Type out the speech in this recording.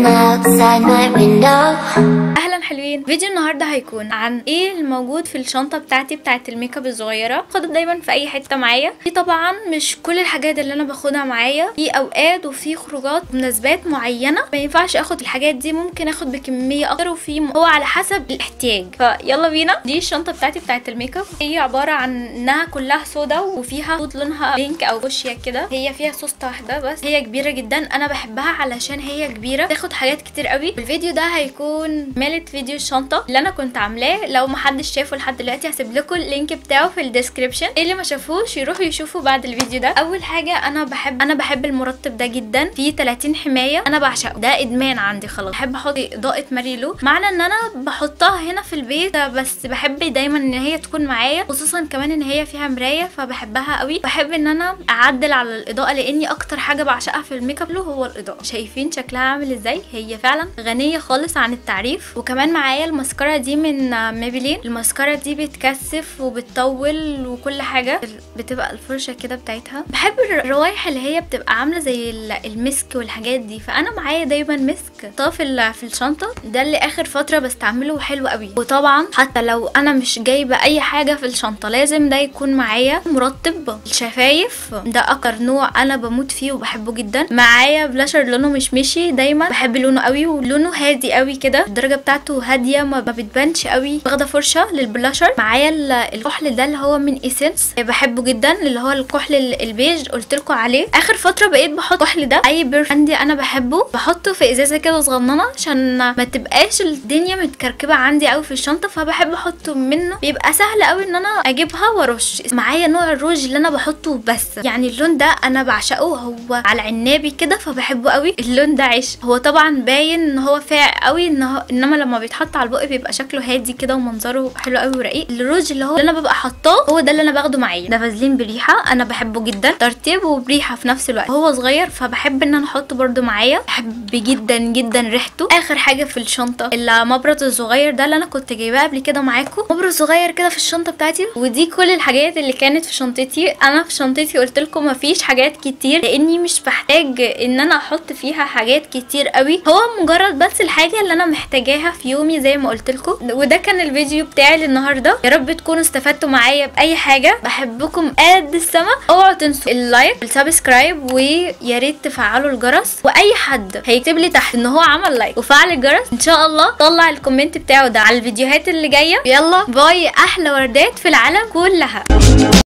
outside my window. اهلا حلوين فيديو النهارده هيكون عن ايه الموجود في الشنطه بتاعتي بتاعه الميك اب الصغيره باخدها دايما في اي حته معايا دي طبعا مش كل الحاجات اللي انا باخدها معايا في اوقات وفي خروجات مناسبات معينه ما ينفعش اخد الحاجات دي ممكن اخد بكميه اكتر وفي م- هو على حسب الاحتياج فيلا بينا دي الشنطه بتاعتي بتاعه الميك اب هي عباره عن انها كلها سودا وفيها خطوط لونها بينك او فوشيا كده هي فيها سوسته واحده بس هي كبيره جدا انا بحبها علشان هي كبيره تاخد حاجات كتير قوي الفيديو ده هيكون مالت فيديو الشنطه اللي انا كنت عاملاه لو محدش شافه لحد دلوقتي هسيب لكم اللينك بتاعه في الديسكربشن اللي ما شافوش يروحوا يشوفوا بعد الفيديو ده اول حاجه انا بحب انا بحب المرطب ده جدا فيه 30 حمايه انا بعشقه ده ادمان عندي خلاص بحب احط اضاءه ماريلو معنى ان انا بحطها هنا في البيت بس بحب دايما ان هي تكون معايا خصوصا كمان ان هي فيها مرايه فبحبها قوي بحب ان انا اعدل على الاضاءه لاني اكتر حاجه بعشقها في الميك اب له هو الاضاءه شايفين شكلها عامل ازاي هي فعلا غنيه خالص عن التعريف وكمان معايا الماسكارا دي من ميبلين الماسكارا دي بتكثف وبتطول وكل حاجه بتبقى الفرشه كده بتاعتها بحب الروايح اللي هي بتبقى عامله زي ال- المسك والحاجات دي فانا معايا دايما مسك طه في ال- في الشنطه ده اللي اخر فتره بستعمله حلو قوي وطبعا حتى لو انا مش جايبه اي حاجه في الشنطه لازم ده يكون معايا مرطب الشفايف ده اكتر نوع انا بموت فيه وبحبه جدا معايا بلاشر لونه مش مشي دايما بحب لونه قوي ولونه هادي قوي كده الدرجه بتاعته هاديه ما ما بتبانش قوي واخده فرشه للبلاشر معايا ال- الكحل ده اللي هو من ايسنس بحبه جدا اللي هو الكحل ال- البيج قلت لكم عليه اخر فتره بقيت بحط الكحل ده اي بيرف عندي انا بحبه بحطه في ازازه كده صغننه عشان ما تبقاش الدنيا متكركبه عندي قوي في الشنطه فبحب احطه منه بيبقى سهل قوي ان انا اجيبها وارش معايا نوع الروج اللي انا بحطه بس يعني اللون ده انا بعشقه هو على عنابي كده فبحبه قوي اللون ده عيش هو طبعا باين ان هو فاقع قوي ان هو انما لما بيتحط على البق بيبقى شكله هادي كده ومنظره حلو قوي ورقيق الروج اللي هو اللي انا ببقى حاطاه هو ده اللي انا باخده معايا ده فازلين بريحه انا بحبه جدا ترتيب وبريحه في نفس الوقت هو صغير فبحب ان انا احطه برده معايا بحب جدا جدا ريحته اخر حاجه في الشنطه المبرد الصغير ده اللي انا كنت جايباه قبل كده معاكم مبرد صغير كده في الشنطه بتاعتي ودي كل الحاجات اللي كانت في شنطتي انا في شنطتي قلت لكم مفيش حاجات كتير لاني مش بحتاج ان انا احط فيها حاجات كتير قوي هو مجرد بس الحاجه اللي انا محتاجاها في يومي زي ما قلت لكم وده كان الفيديو بتاعي للنهارده يا رب تكونوا استفدتوا معايا باي حاجه بحبكم قد السما اوعوا تنسوا اللايك والسبسكرايب ويا ريت تفعلوا الجرس واي حد هيكتب لي تحت ان هو عمل لايك وفعل الجرس ان شاء الله طلع الكومنت بتاعه ده على الفيديوهات اللي جايه يلا باي احلى وردات في العالم كلها